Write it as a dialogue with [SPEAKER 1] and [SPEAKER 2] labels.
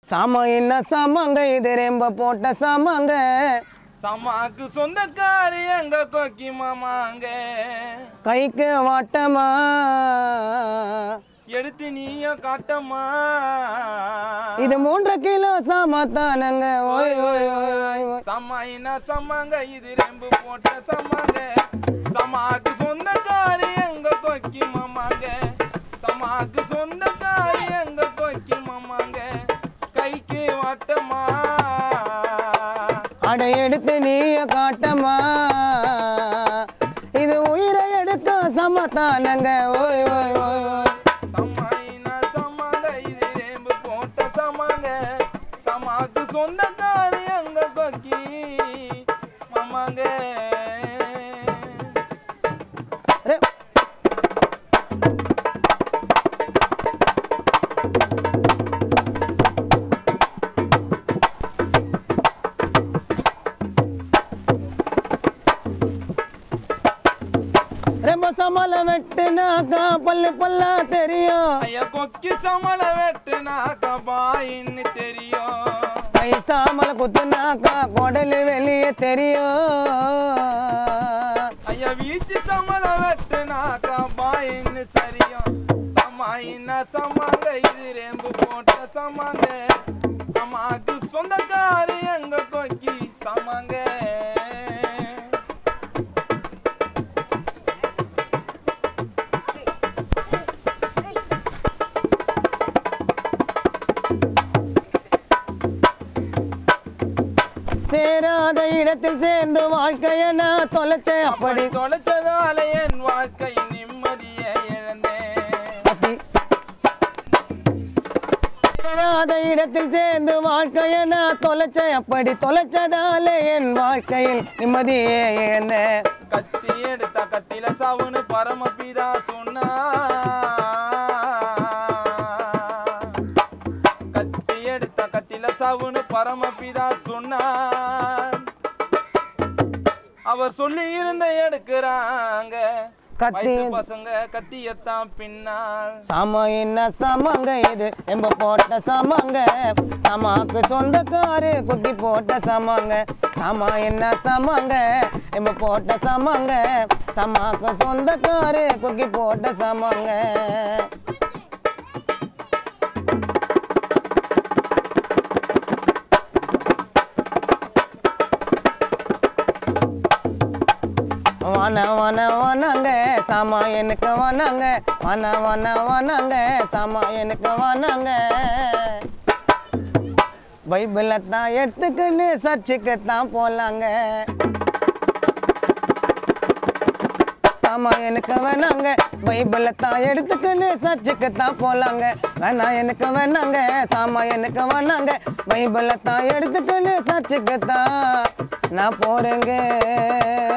[SPEAKER 1] சாமா என்ன சாமாங்க இது ரெம்ப போட்ட சாமாங்க
[SPEAKER 2] சமாக்கு சொந்தக்காரி எங்க கொக்கி மாமாங்க
[SPEAKER 1] கைக்கு வாட்டமா
[SPEAKER 2] எடுத்து நீயும் காட்டமா
[SPEAKER 1] இது மூன்று கிலோ சாமா தானங்க ஓய் ஓய் ஓய் ஓய் ஓய்
[SPEAKER 2] சமாயினா சமாங்க இது ரெம்பு போட்ட சமாங்க சமாக்கு சொந்தக்காரி எங்க கொக்கி மாமாங்க சமாக்கு சொந்தக்காரி எங்க கொக்கி மாமாங்க கைக்கு வாட்டமா
[SPEAKER 1] அடை எடுத்து நீய காட்டமா இது உயிரை எடுக்க சமத்தானங்க ஓய் ஓய் ஓய் ஓய்
[SPEAKER 2] சமாயினா சமாங்க இது ரெம்பு போட்ட சமாங்க சமாக்கு சொந்தக்காரி எங்க கொக்கி மாமாங்க
[SPEAKER 1] ரே, ரொம்ப சமல வெட்டுனாக்கா பல்லு பல்லா தெரியும்
[SPEAKER 2] ஐயா கொக்கி சமல வெட்டுனாக்கா பாயின்னு தெரியும்
[SPEAKER 1] கை சாமல குத்துனாக்கா குடலு வெளியே தெரியும்
[SPEAKER 2] ஐயா வீச்சு சமல வெட்டுனாக்கா பாயின்னு சரியும் சமாயினா சமாங்க இது ரெம்பு போட்ட சமாங்க சமாக்கு சொந்தக்காரி எங்க கொக்கி சமாங்க
[SPEAKER 1] சேராத இடத்தில் சேர்ந்து வாழ்க்கைய நான் தொலைச்சேன் அப்படி
[SPEAKER 2] அப்படி தொலைச்சதால என் வாழ்க்கை நிம்மதியை இழந்தேன்
[SPEAKER 1] கத்தி. சேராத இடத்தில் சேர்ந்து வாழ்க்கைய நான் தொலைச்சேன் அப்படி தொலைச்சதாலே என் வாழ்க்கையில் நிம்மதியே இழந்தேன்
[SPEAKER 2] கத்தி எடுத்த கத்தில சவுனு பரமபிதா சொன்னா கத்தி எடுத்த கத்தில சவுனு பரமபிதா சொன்னான் அவர் சொல்லி இருந்த எடுக்கிறாங்க
[SPEAKER 1] கத்தி-
[SPEAKER 2] வயசு பசங்க கத்தியத்தான் பின்னால்
[SPEAKER 1] சாமா என்ன சாமாங்க இது எம்ப போட்ட சாமாங்க சாமாக்கு சொந்தக்காரு குத்தி போட்ட சாமாங்க சாமா என்ன சாமாங்க எம்ப போட்ட சாமாங்க சாமாக்கு சொந்தக்காரு குக்கி போட்ட சாமாங்க வன வன வனங்க சாமா எனக்கு வனங்க வன வன வனங்க சாமா எனக்கு வனங்க பைபிளை தான் எடுத்துக்கின்னு சர்ச்சுக்கு தான் போலாங்க சாமா எனக்கு வேணாங்க பைபிளை தான் எடுத்துக்கின்னு சர்ச்சுக்கு தான் போலாங்க வேணாம் எனக்கு வேணாங்க சாமா எனக்கு வேணாங்க பைபிளை தான் எடுத்துக்கின்னு சர்ச்சுக்கு தான் நான் போறேங்க